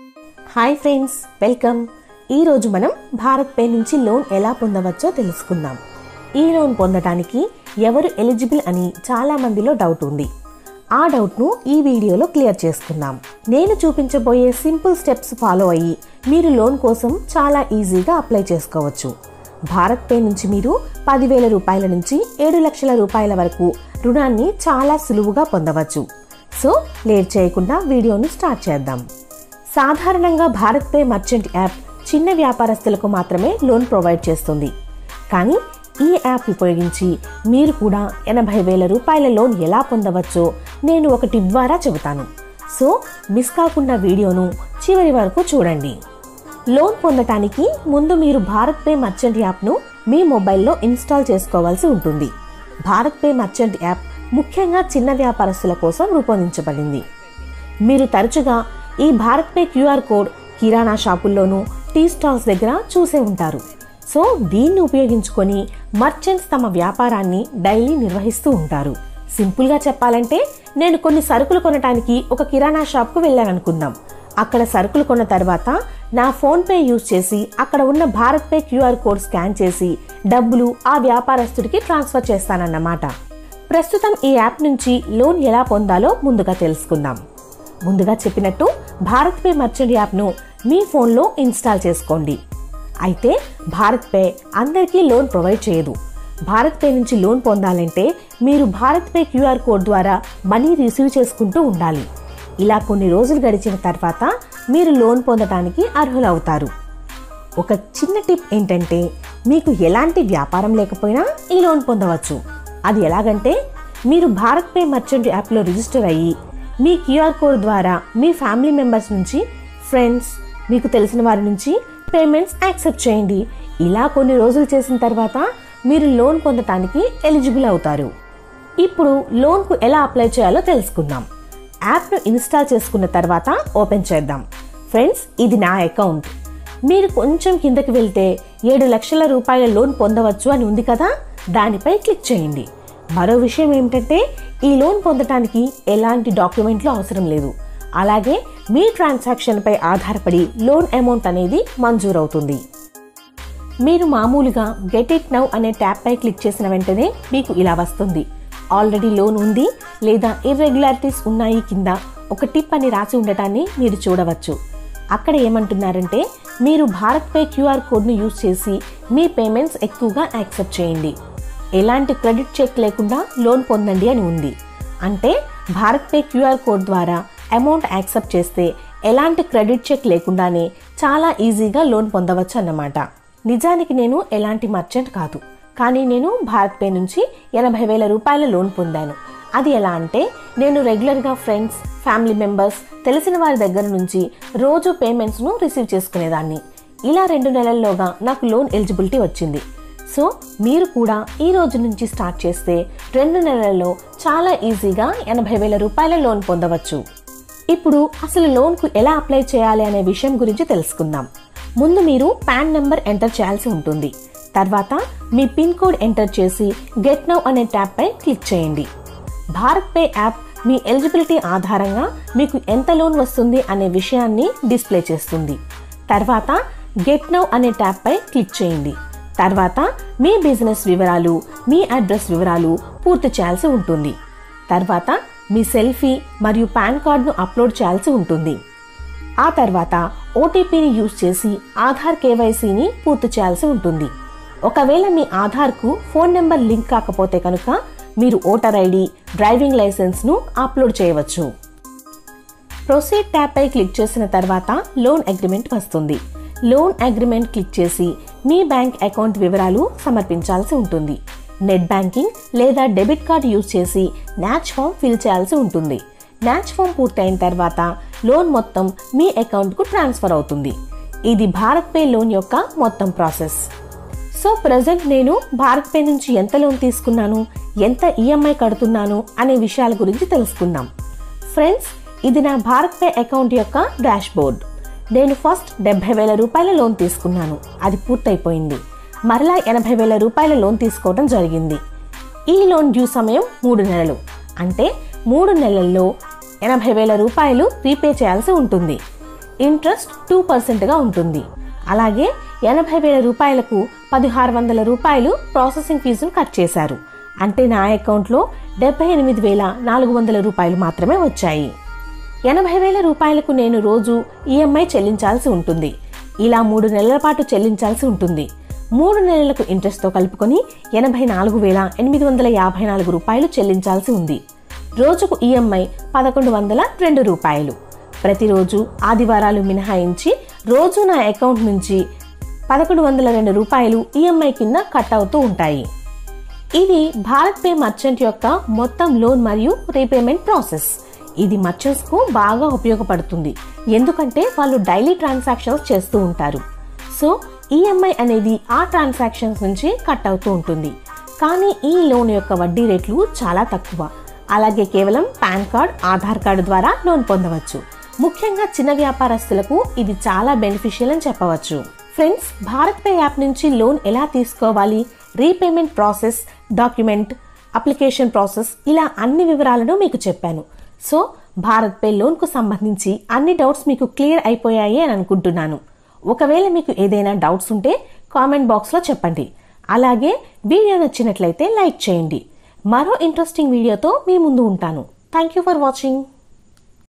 hi friends welcome ఈరోజు మనం Bharat pay నుంచి లోన్ ఎలా పొందవచ్చో తెలుసుకుందాం ఈ లోన్ పొందటానికి ఎవరు ఎలిజిబుల్ అని చాలా మందిలో డౌట్ ఉంది ఆ డౌట్ను ఈ వీడియోలో క్లియర్ చేసుకుందాం నేను చూపించబోయే సింపుల్ స్టెప్స్ ఫాలో అయ్యి మీరు లోన్ కోసం చాలా ఈజీగా అప్లై చేసుకోవచ్చు భారత్ పే నుంచి మీరు పదివేల రూపాయల నుంచి ఏడు లక్షల రూపాయల వరకు రుణాన్ని చాలా సులువుగా పొందవచ్చు సో లేట్ చేయకుండా వీడియోను స్టార్ట్ చేద్దాం సాధారణంగా భారత్ పే మర్చెంట్ యాప్ చిన్న వ్యాపారస్తులకు మాత్రమే లోన్ ప్రొవైడ్ చేస్తుంది కానీ ఈ యాప్ ఉపయోగించి మీరు కూడా ఎనభై వేల రూపాయల లోన్ ఎలా పొందవచ్చో నేను ఒక టిప్ ద్వారా చెబుతాను సో మిస్ కాకుండా వీడియోను చివరి వరకు చూడండి లోన్ పొందటానికి ముందు మీరు భారత్ పే మర్చెంట్ యాప్ను మీ మొబైల్లో ఇన్స్టాల్ చేసుకోవాల్సి ఉంటుంది భారత్ పే మర్చెంట్ యాప్ ముఖ్యంగా చిన్న వ్యాపారస్తుల కోసం రూపొందించబడింది మీరు తరచుగా ఈ భారత్ పే క్యూఆర్ కోడ్ కిరాణా షాపుల్లోనూ టీ స్టాల్స్ దగ్గర చూసే ఉంటారు సో దీన్ని ఉపయోగించుకొని మర్చెంట్స్ తమ వ్యాపారాన్ని డైలీ నిర్వహిస్తూ ఉంటారు సింపుల్గా చెప్పాలంటే నేను కొన్ని సరుకులు కొనటానికి ఒక కిరాణా షాప్కు వెళ్ళాననుకుందాం అక్కడ సరుకులు కొన్న తర్వాత నా ఫోన్ పే యూజ్ చేసి అక్కడ ఉన్న Bharat pay QR code scan చేసి డబ్బులు ఆ వ్యాపారస్తుడికి ట్రాన్స్ఫర్ చేస్తానన్నమాట ప్రస్తుతం ఈ యాప్ నుంచి లోన్ ఎలా పొందాలో ముందుగా తెలుసుకుందాం ముందుగా చెప్పినట్టు భారత్ పే మర్చెంట్ యాప్ను మీ ఫోన్లో ఇన్స్టాల్ చేసుకోండి అయితే భారత్ పే అందరికీ లోన్ ప్రొవైడ్ చేయదు భారత్ పే నుంచి లోన్ పొందాలంటే మీరు భారత్ పే క్యూఆర్ కోడ్ ద్వారా మనీ రిసీవ్ చేసుకుంటూ ఉండాలి ఇలా కొన్ని రోజులు గడిచిన తర్వాత మీరు లోన్ పొందడానికి అర్హులవుతారు ఒక చిన్న టిప్ ఏంటంటే మీకు ఎలాంటి వ్యాపారం లేకపోయినా ఈ లోన్ పొందవచ్చు అది ఎలాగంటే మీరు భారత్ పే మర్చెంట్ యాప్లో రిజిస్టర్ అయ్యి మీ క్యూఆర్ కోడ్ ద్వారా మీ ఫ్యామిలీ మెంబర్స్ నుంచి ఫ్రెండ్స్ మీకు తెలిసిన వారి నుంచి పేమెంట్స్ యాక్సెప్ట్ చేయండి ఇలా కొన్ని రోజులు చేసిన తర్వాత మీరు లోన్ పొందటానికి ఎలిజిబుల్ అవుతారు ఇప్పుడు లోన్కు ఎలా అప్లై చేయాలో తెలుసుకుందాం యాప్ను ఇన్స్టాల్ చేసుకున్న తర్వాత ఓపెన్ చేద్దాం ఫ్రెండ్స్ ఇది నా అకౌంట్ మీరు కొంచెం కిందకి వెళ్తే ఏడు లక్షల రూపాయల లోన్ పొందవచ్చు అని ఉంది కదా దానిపై క్లిక్ చేయండి మరో విషయం ఏమిటంటే ఈ లోన్ పొందటానికి ఎలాంటి డాక్యుమెంట్లు అవసరం లేదు అలాగే మీ ట్రాన్సాక్షన్పై ఆధారపడి లోన్ అమౌంట్ అనేది మంజూరవుతుంది మీరు మామూలుగా గెట్ ఇట్ నౌ అనే ట్యాబ్ పై క్లిక్ చేసిన వెంటనే మీకు ఇలా వస్తుంది ఆల్రెడీ లోన్ ఉంది లేదా ఇర్రెగ్యులారిటీస్ ఉన్నాయి కింద ఒక టిప్ అని రాసి ఉండటాన్ని మీరు చూడవచ్చు అక్కడ ఏమంటున్నారంటే మీరు భారత్ పే క్యూఆర్ కోడ్ను యూజ్ చేసి మీ పేమెంట్స్ ఎక్కువగా యాక్సెప్ట్ చేయండి ఎలాంటి క్రెడిట్ చెక్ లేకుండా లోన్ పొందండి అని ఉంది అంటే భారత్ పే క్యూఆర్ కోడ్ ద్వారా అమౌంట్ యాక్సెప్ట్ చేస్తే ఎలాంటి క్రెడిట్ చెక్ లేకుండానే చాలా ఈజీగా లోన్ పొందవచ్చు అన్నమాట నిజానికి నేను ఎలాంటి మర్చెంట్ కాదు కానీ నేను భారత్ పే నుంచి ఎనభై వేల రూపాయల లోన్ పొందాను అది ఎలా అంటే నేను రెగ్యులర్గా ఫ్రెండ్స్ ఫ్యామిలీ మెంబర్స్ తెలిసిన వారి దగ్గర నుంచి రోజు పేమెంట్స్ను రిసీవ్ చేసుకునేదాన్ని ఇలా రెండు నెలల్లోగా నాకు లోన్ ఎలిజిబిలిటీ వచ్చింది సో మీరు కూడా ఈ రోజు నుంచి స్టార్ట్ చేస్తే రెండు నెలల్లో చాలా ఈజీగా ఎనభై వేల రూపాయల లోన్ పొందవచ్చు ఇప్పుడు అసలు లోన్కు ఎలా అప్లై చేయాలి అనే విషయం గురించి తెలుసుకుందాం ముందు మీరు పాన్ నెంబర్ ఎంటర్ చేయాల్సి ఉంటుంది తర్వాత మీ పిన్ కోడ్ ఎంటర్ చేసి గెట్ నౌ అనే ట్యాబ్ పై క్లిక్ చేయండి భారత్ పే యాప్ మీ ఎలిజిబిలిటీ ఆధారంగా మీకు ఎంత లోన్ వస్తుంది అనే విషయాన్ని డిస్ప్లే చేస్తుంది తర్వాత గెట్ నౌ అనే ట్యాబ్ పై క్లిక్ చేయండి తర్వాత మీ బిజినెస్ వివరాలు మీ అడ్రస్ వివరాలు పూర్తి చేయాల్సి ఉంటుంది తర్వాత మీ సెల్ఫీ మరియు పాన్ కార్డును అప్లోడ్ చేయాల్సి ఉంటుంది ఆ తర్వాత ఓటీపీని యూజ్ చేసి ఆధార్ కేవైసీని పూర్తి చేయాల్సి ఉంటుంది ఒకవేళ మీ ఆధార్కు ఫోన్ నెంబర్ లింక్ కాకపోతే కనుక మీరు ఓటర్ ఐడి డ్రైవింగ్ లైసెన్స్ను అప్లోడ్ చేయవచ్చు ప్రొసీడ్ ట్యాబ్ పై క్లిక్ చేసిన తర్వాత లోన్ అగ్రిమెంట్ వస్తుంది లోన్ అగ్రిమెంట్ క్లిక్ చేసి మీ బ్యాంక్ అకౌంట్ వివరాలు సమర్పించాల్సి ఉంటుంది నెట్ బ్యాంకింగ్ లేదా డెబిట్ కార్డ్ యూజ్ చేసి న్యాచ్ ఫామ్ ఫిల్ చేయాల్సి ఉంటుంది న్యాచ్ ఫామ్ పూర్తయిన తర్వాత లోన్ మొత్తం మీ అకౌంట్కు ట్రాన్స్ఫర్ అవుతుంది ఇది భారత్ పే లోన్ యొక్క మొత్తం ప్రాసెస్ సో ప్రజెంట్ నేను భారత్ పే నుంచి ఎంత లోన్ తీసుకున్నాను ఎంత ఈఎంఐ కడుతున్నాను అనే విషయాల గురించి తెలుసుకుందాం ఫ్రెండ్స్ ఇది నా భారత్ పే అకౌంట్ యొక్క డాష్ బోర్డ్ నేను ఫస్ట్ డెబ్బై వేల రూపాయల లోన్ తీసుకున్నాను అది పూర్తయిపోయింది మరలా ఎనభై వేల రూపాయల లోన్ తీసుకోవడం జరిగింది ఈ లోన్ డ్యూ సమయం మూడు నెలలు అంటే మూడు నెలల్లో ఎనభై వేల రూపాయలు రీపే చేయాల్సి ఉంటుంది ఇంట్రెస్ట్ టూ పర్సెంట్గా ఉంటుంది అలాగే ఎనభై వేల రూపాయలకు పదిహారు వందల రూపాయలు ప్రాసెసింగ్ ఫీజును కట్ చేశారు అంటే నా అకౌంట్లో డెబ్బై ఎనిమిది వేల నాలుగు వందల రూపాయలు మాత్రమే వచ్చాయి ఎనభై వేల రూపాయలకు నేను రోజు ఈఎంఐ చెల్లించాల్సి ఉంటుంది ఇలా మూడు నెలల పాటు చెల్లించాల్సి ఉంటుంది మూడు నెలలకు ఇంట్రెస్ట్తో కలుపుకొని ఎనభై నాలుగు వేల ఎనిమిది వందల యాభై నాలుగు రూపాయలు చెల్లించాల్సి ఉంది రోజుకు ఈఎంఐ పదకొండు వందల రెండు రూపాయలు ప్రతిరోజు ఆదివారాలు మినహాయించి రోజు నా అకౌంట్ నుంచి పదకొండు వందల రెండు రూపాయలు ఈఎంఐ కింద కట్ అవుతూ ఉంటాయి ఇది భారత్ పే మర్చెంట్ యొక్క మొత్తం లోన్ మరియు రీపేమెంట్ ప్రాసెస్ ఇది మర్చెంట్స్ కు బాగా ఉపయోగపడుతుంది ఎందుకంటే వాళ్ళు డైలీ ట్రాన్సాక్షన్స్ చేస్తూ ఉంటారు సో ఈఎంఐ అనేది ఆ ట్రాన్సాక్షన్స్ నుంచి కట్ అవుతూ ఉంటుంది కానీ ఈ లోన్ యొక్క వడ్డీ రేట్లు చాలా తక్కువ అలాగే కేవలం పాన్ కార్డ్ ఆధార్ కార్డు ద్వారా లోన్ పొందవచ్చు ముఖ్యంగా చిన్న వ్యాపారస్తులకు ఇది చాలా బెనిఫిషియల్ అని చెప్పవచ్చు ఫ్రెండ్స్ భారత్ పే యాప్ నుంచి లోన్ ఎలా తీసుకోవాలి repayment process document application process ఇలా అన్ని వివరాలను మీకు చెప్పాను సో భారత్ పే లోన్కు సంబంధించి అన్ని డౌట్స్ మీకు క్లియర్ అయిపోయాయి అని అనుకుంటున్నాను ఒకవేళ మీకు ఏదైనా డౌట్స్ ఉంటే కామెంట్ బాక్స్లో చెప్పండి అలాగే వీడియో నచ్చినట్లయితే లైక్ చేయండి మరో ఇంట్రెస్టింగ్ వీడియోతో మీ ముందు ఉంటాను థ్యాంక్ యూ ఫర్ వాచింగ్